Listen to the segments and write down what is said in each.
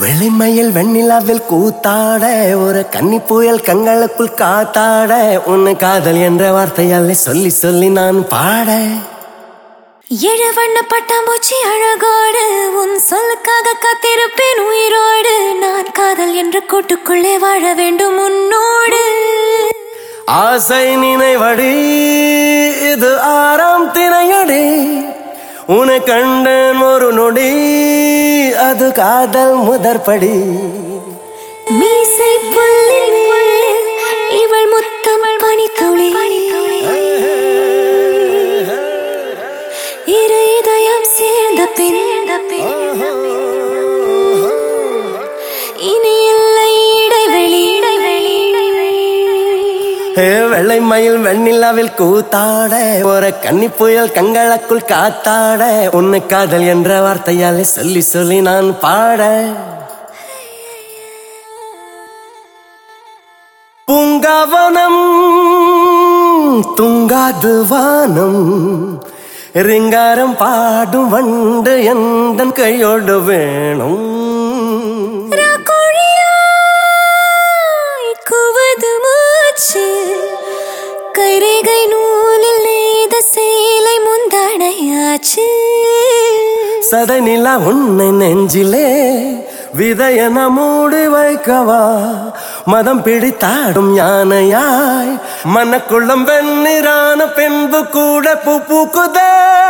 வெள்ளிமயில் வெண்ணிலாவில் கூத்தாட ஒரு கன்னி புயல் கங்களுக்குள் காத்தாட உன்னை காதல் என்ற வார்த்தையாலே சொல்லி சொல்லி நான் பாட இழவண்ண பட்டாம்பூச்சி அழகோடு உன் சொல்லுக்காக காத்திருப்பேன் உயிரோடு நான் காதல் என்ற கூட்டுக்குள்ளே வாழ வேண்டும் உன்னோடு ஆசை நினைவடி இது ஆறாம் திரையடி உன்னை கண்டேன் ஒரு நொடி அது காதல் முதற்படி மீசை புல்லில் இவள் முத்தம் பனித்துளி இரு இதயம் சேர்ந்த பின் இனி இல்லை இடைவெளி இடைவெளி ஏ வெள்ளை மயில் வெண்ணிலாவில் கூத்தாட ஒரு கன்னி புயல் கங்களுக்குள் காத்தாட உன்னை காதல் என்ற வார்த்தையாலே சொல்லி சொல்லி நான் பாட பூங்காவனம் துங்காது வானம் ரிங்காரம் பாடும் வண்டு எந்த கையோடு வேணும் ராக்கோழியாய் குவது மூச்சு கைரேகை நூலில் நெய்த சேலை முந்தானையாச்சு சதை நிலா உன்னை நெஞ்சிலே விதையன மூடி வைக்கவா மதம் பிடித்தாடும் யானையாய் மனக்குள்ளம் வெண்ணிறான பின்பு கூட பூ பூக்குதே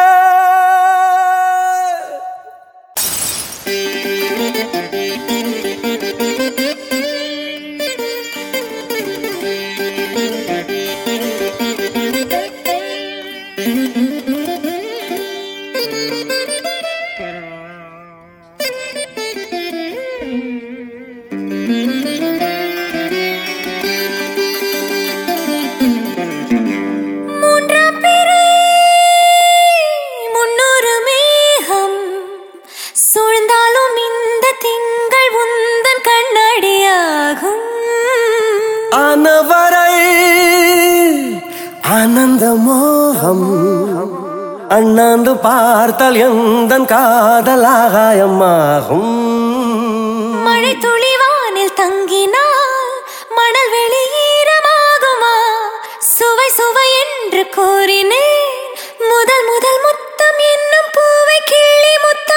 மூன்றாம் பிறை முன்னொரு மேகம் சூழ்ந்தாலும் இந்த திங்கள் உந்தன் கண்ணடியாகும் ஆனவரை ஆனந்த மோகம் அண்ணாந்து பார்த்தால் எந்த காதலாகாயமாகும் மழை துளிவானில் தங்கினால் மணல் வெளியீரமாகுமா சுவை சுவை என்று கூறினேன் முதல் முதல் முத்தம் என்னும் பூவை கிள்ளி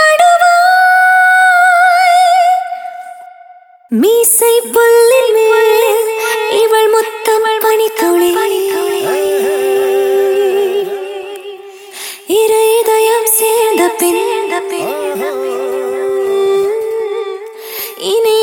முத்தாடுவாய் மீசை புல்லில் மேல் இவள் முத்தம் பனித்துளி இரு இதயம் சேர்ந்த பின் இனி